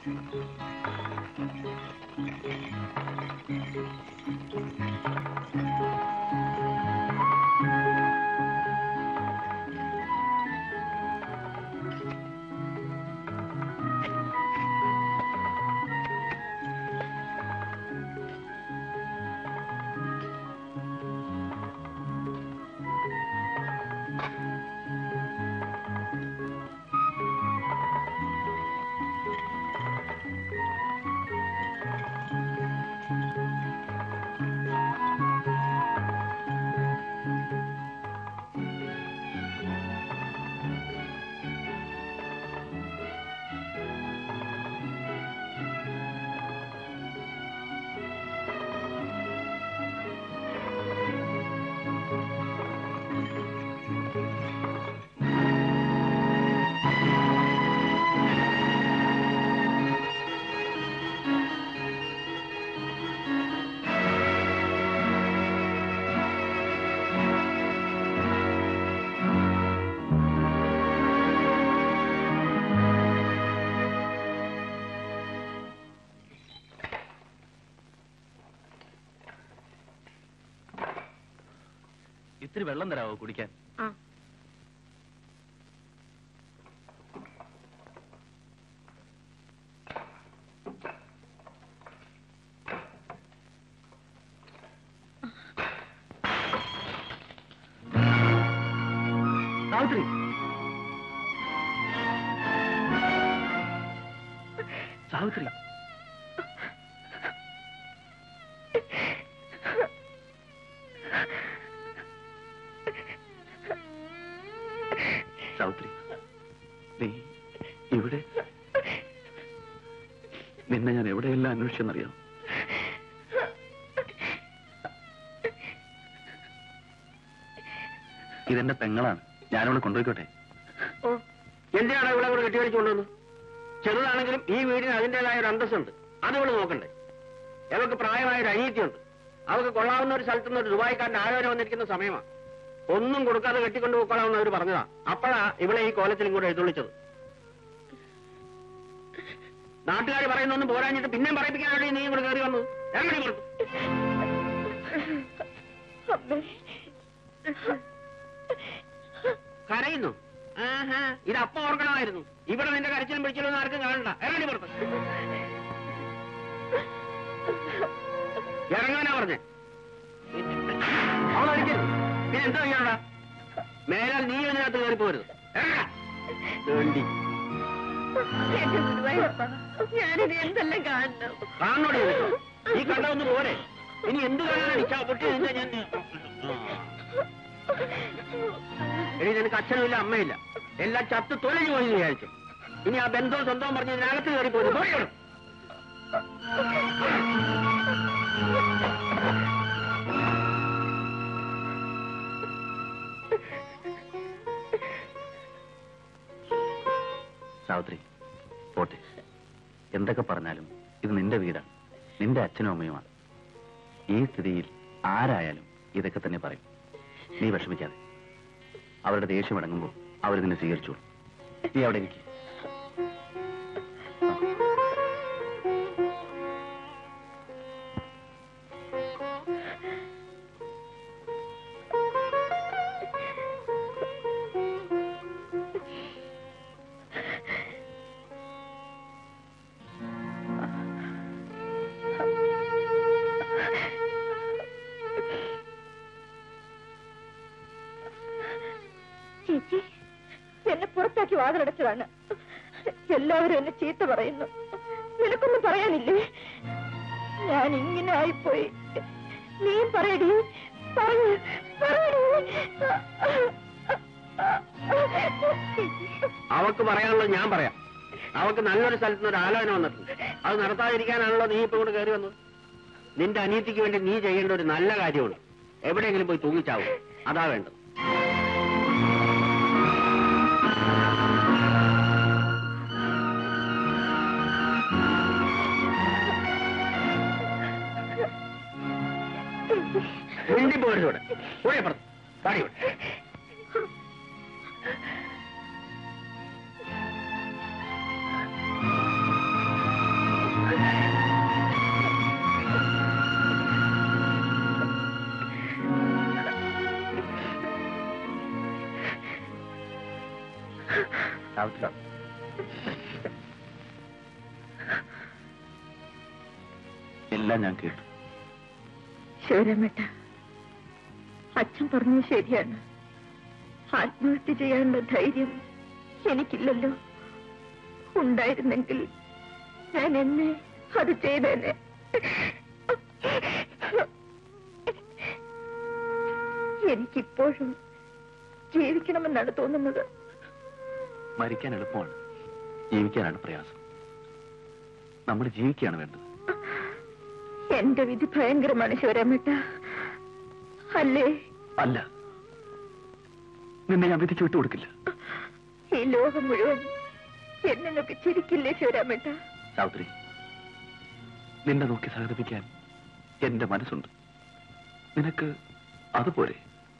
ഇത്തിരി വെള്ളം തരാവോ കുടിക്കാൻ ആ സാവിത്രി സാവിത്രി സാവിത്രി നീ ഇവിടെ നിന്നെ ഞാൻ എവിടെയെല്ലാം അന്വേഷിച്ചെന്നറിയാം ഇതെന്റെ പെങ്ങളാണ് ഞാനിവിടെ കൊണ്ടുപോയിക്കോട്ടെ ഓ എന്തിനാണ് ഇവിടെ ഇവിടെ കെട്ടിയടിച്ചുകൊണ്ടുവന്ന് ചെറുതാണെങ്കിലും ഈ വീടിന് അതിന്റേതായ ഒരു അന്തസ്സുണ്ട് അത് ഇവിടെ നോക്കണ്ടേ അവൾക്ക് പ്രായമായ ഒരു അനീതിയുണ്ട് അവൾക്ക് കൊള്ളാവുന്ന ഒരു സ്ഥലത്ത് നിന്ന് ഒരു ദുബായിക്കാരന്റെ ആലോചന വന്നിരിക്കുന്ന സമയമാണ് ഒന്നും കൊടുക്കാതെ കെട്ടിക്കൊണ്ടു പോയിക്കോളാമെന്ന് അവർ പറഞ്ഞതാ അപ്പോഴാ ഇവിടെ ഈ കോലത്തിൽ ഇങ്ങോട്ട് എഴുന്നള്ളിച്ചത് നാട്ടുകാർ പറയുന്നൊന്നും പോരാഞ്ഞിട്ട് പിന്നെയും പറയിപ്പിക്കാനാണ് നീ ഇവിടെ കയറി വന്നത് എങ്ങനെ കൊടുത്തു അമ്മേ കരയുന്നു ആഹാ ഇത് അപ്പ ഓർക്കണമായിരുന്നു ഇവിടെ നിന്റെ കരച്ചിലും പിടിച്ചിലും ഒന്നും ആർക്കും കാണണ്ട ഇറങ്ങി പുറത്ത് ഇറങ്ങാനാ പറഞ്ഞേ അവളടിക്കരുത് പിന്നെ എന്താ ചെയ്യണടാ മേലാൽ നീ ഇതിനകത്ത് കയറി പോരുത് ഇറങ്ങടാ. വേണ്ടി എന്റെ ഗുരുവായൂരപ്പ ഞാനിത് എന്തെല്ലാം കാണണം കാണോടി നിനക്ക്? ഈ കണ്ട ഒന്ന് പോരെ ഇനി എന്ത് കാണാനാണ് ഇച്ഛാ പൊട്ടി നിന്റെ ഞാൻ എടി നിനക്ക് അച്ഛനുമില്ല അമ്മയില്ല എല്ലാം ചത്ത് തൊലഞ്ഞു പോയി എന്ന് വിചാരിച്ചു ഇനി ആ ബന്ധവും സ്വന്തവും പറഞ്ഞ് ഇതിനകത്ത് കയറി പോയി പോയി സാവിത്രി പോട്ടെ എന്തൊക്കെ പറഞ്ഞാലും ഇത് നിന്റെ വീടാണ് നിന്റെ അച്ഛനും അമ്മയുമാണ് ഈ സ്ഥിതിയിൽ ആരായാലും ഇതൊക്കെ തന്നെ പറയും നീ വിഷമിക്കാതെ അവരുടെ ദേഷ്യം അടങ്ങുമ്പോൾ അവർ നിന്നെ സ്വീകരിച്ചോളൂ നീ അവിടെ ഇരിക്കും ചേച്ചി എന്നെ പുറത്താക്കി വാതിലടച്ചതാണ് എല്ലാവരും എന്നെ ചീത്ത പറയുന്നു നിനക്കൊന്നും പറയാനില്ലേ ഞാൻ ഇങ്ങനെ ആയിപ്പോയി നീ പറയടി പറയൂ പറയടി അവൾക്ക് പറയാനുള്ളത് ഞാൻ പറയാം അവൾക്ക് നല്ലൊരു സ്ഥലത്ത് നിന്ന് ഒരു ആലോചന വന്നിട്ടുണ്ട് അത് നടത്താതിരിക്കാനാണല്ലോ നീ ഇപ്പൊ ഇവിടെ കയറി വന്നത് നിന്റെ അനിയത്തിക്ക് വേണ്ടി നീ ചെയ്യേണ്ട ഒരു നല്ല കാര്യമുണ്ട് എവിടെയെങ്കിലും പോയി തൂങ്ങിച്ചാവും അതാ വേണ്ടത് മിണ്ടി പോരുത് ഇവിടെ പോയി അപ്പുറത്ത് പാടി ഇവിടെ സാവിത്രി എല്ലാം ഞാൻ കേട്ടു ശിവരാമേട്ട അച്ഛൻ പറഞ്ഞത് ശരിയാണ് ആത്മഹത്യ ചെയ്യാനുള്ള ധൈര്യം എനിക്കില്ലല്ലോ ഉണ്ടായിരുന്നെങ്കിൽ ഞാൻ എന്നെ അത് ചെയ്തേനെ എനിക്കിപ്പോഴും ജീവിക്കണമെന്നാണ് തോന്നുന്നത് മരിക്കാൻ എളുപ്പമാണ് ജീവിക്കാനാണ് പ്രയാസം നമ്മൾ ജീവിക്കുകയാണ് വേണ്ടത് എന്റെ വിധി ഭയങ്കരമാണ് ശിവരാമേട്ട അല്ലേ അല്ല നിന്നെ ഞാൻ വിധിച്ചു വിട്ടുകൊടുക്കില്ല ഈ ലോകം മുഴുവൻ എന്നെ നോക്കി ചിരിക്കില്ലേ ശിവരാമേട്ട സാവിത്രി നിന്നെ നോക്കി സഹതപിക്കാൻ എന്റെ മനസ്സുണ്ട് നിനക്ക് അതുപോലെ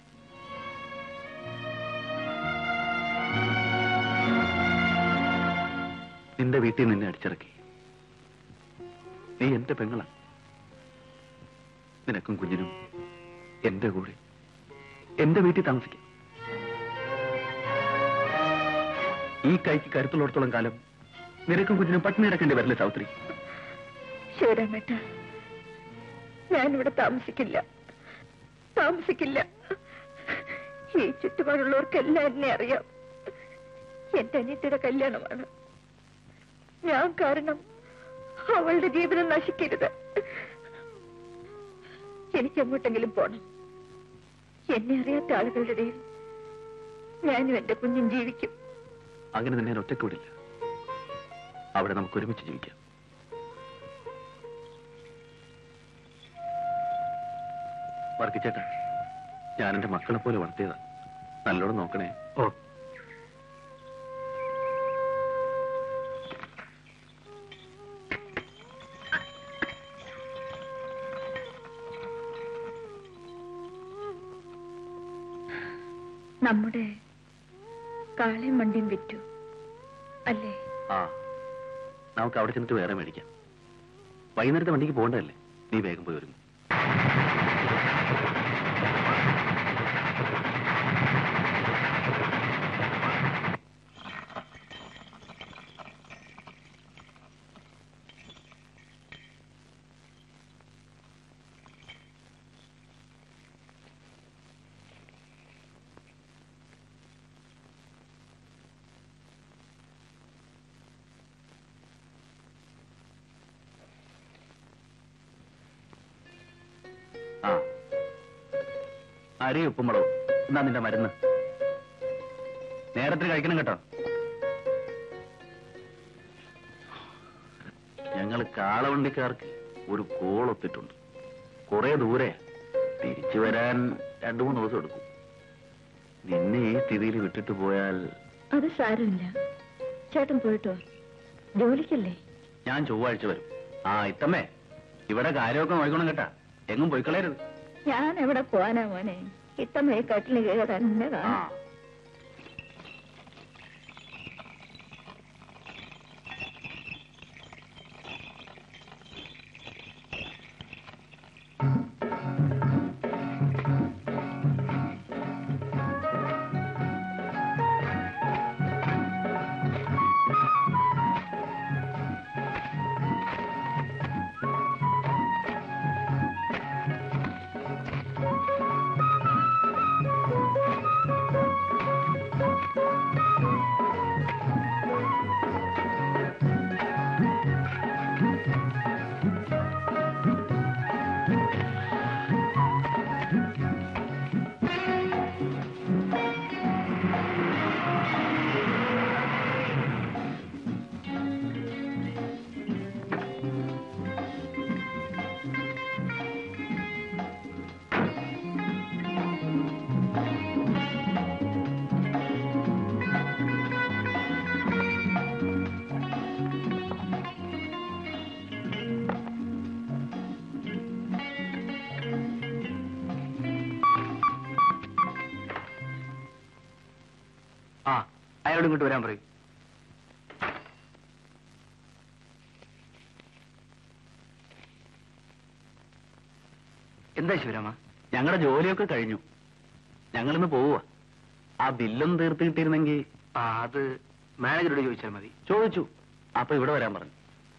നിന്റെ വീട്ടിൽ നിന്നെ അടിച്ചിറക്കി നീ എന്റെ പെങ്ങളാണ് നിനക്കും കുഞ്ഞിനും എന്റെ കൂടെ എന്റെ വീട്ടിൽ താമസിക്കാം ഈ കൈക്ക് കരുത്തുള്ളിടത്തോളം കാലം നിനക്കും കുഞ്ഞിനും പട്ടിണി കിടക്കേണ്ടി വരില്ലേ സാവിത്രി ശിവരാമേട്ട ഞാനിവിടെ താമസിക്കില്ല താമസിക്കില്ല ഈ ചുറ്റുപാടുള്ളവർക്കെല്ലാം എന്നെ അറിയാം എന്റെ അനിയത്തിയുടെ കല്യാണമാണ് ഞാൻ കാരണം അവളുടെ ജീവിതം നശിക്കരുത് എനിക്ക് എങ്ങോട്ടെങ്കിലും പോണം എന്നെ അറിയാത്ത ആളുകളുടെ ഇടയിൽ ഞാനും എന്റെ കുഞ്ഞും ജീവിക്കും അങ്ങനെ നിന്നെ ഞാൻ ഒറ്റയ്ക്ക് വിടില്ല അവിടെ നമുക്ക് ഒരുമിച്ച് ജീവിക്കാം വർക്കിച്ചേട്ടാ ഞാൻ എന്റെ മക്കളെ പോലെ വളർത്തിയതാ നല്ലോണം നോക്കണേ ഓ നമ്മുടെ കാളയും വണ്ടിയും വിറ്റു അല്ലേ ആ നമുക്ക് അവിടെ ചെന്നിട്ട് വേറെ മേടിക്കാം വൈകുന്നേരത്തെ വണ്ടിക്ക് പോകണ്ടതല്ലേ നീ വേഗം പോയി വരുന്നു ആ അരി ഉപ്പുമുളകും എന്നാ നിന്റെ മരുന്ന് നേരത്തിന് കഴിക്കണം കേട്ടോ ഞങ്ങൾ കാളവണ്ടിക്കാർക്ക് ഒരു കോളൊത്തിട്ടുണ്ട് കുറെ ദൂരെ തിരിച്ചു വരാൻ രണ്ടു മൂന്ന് ദിവസം എടുക്കും നിന്നെ ഈ സ്ഥിതിയിൽ വിട്ടിട്ട് പോയാൽ അത് സാരമില്ല ചേട്ടൻ പോയിട്ടോ ജോലിക്കല്ലേ ഞാൻ ചൊവ്വാഴ്ച വരും ആ ഇത്തമ്മേ ഇവിടെ കാര്യമൊക്കെ നോക്കണം കേട്ടാ എങ്ങും പോയിക്കളയരുത് ഞാൻ എവിടെ പോവാനാ മോനെ ഇത്തമ്മ ഈ കട്ടില് കയറി തന്നെ ആ കാണാം ആ അയാളോട് ഇങ്ങോട്ട് വരാൻ പറയും എന്താ ശിവരാമ ഞങ്ങളുടെ ജോലിയൊക്കെ കഴിഞ്ഞു ഞങ്ങളിന്ന് പോവുക ആ ബില്ലൊന്ന് തീർത്ത് കിട്ടിയിരുന്നെങ്കിൽ ആ അത് മാനേജറോട് ചോദിച്ചാൽ മതി ചോദിച്ചു അപ്പൊ ഇവിടെ വരാൻ പറഞ്ഞു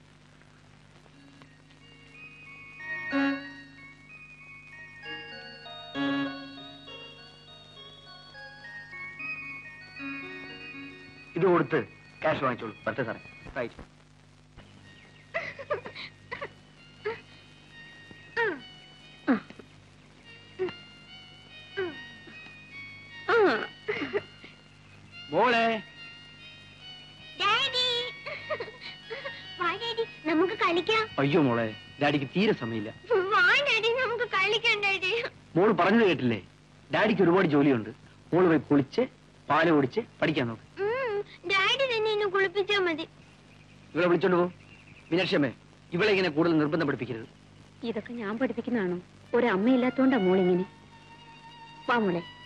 ഇത് കൊടുത്ത് ക്യാഷ് വാങ്ങിച്ചോളൂ പറ്റേ സാറേ റൈറ്റ് മോളെ ഡാഡി വാ ഡാഡി നമുക്ക് കളിക്കാം അയ്യോ മോളെ ഡാഡിക്ക് തീരെ സമയമില്ല വാ ഡാഡി നമുക്ക് കളിക്കാം ഡാഡി മോള് പറഞ്ഞത് കേട്ടില്ലേ ഡാഡിക്ക് ഒരുപാട് ജോലിയുണ്ട് മോള് പോയി കുളിച്ച് പാല് കുടിച്ച് പഠിക്കാൻ നോക്ക് ഉം, ഡാഡി തന്നെ എന്നെ കുളിപ്പിച്ചാ മതി ഇവളെ വിളിച്ചോണ്ട് പോ മീനാക്ഷിയമ്മേ ഇവളെ ഇങ്ങനെ കൂടുതൽ നിർബന്ധം പഠിപ്പിക്കരുത് ഇതൊക്കെ ഞാൻ പഠിപ്പിക്കുന്നതാണോ ഒരമ്മയില്ലാത്തോണ്ടാ മോളിങ്ങനെ വാ മോളെ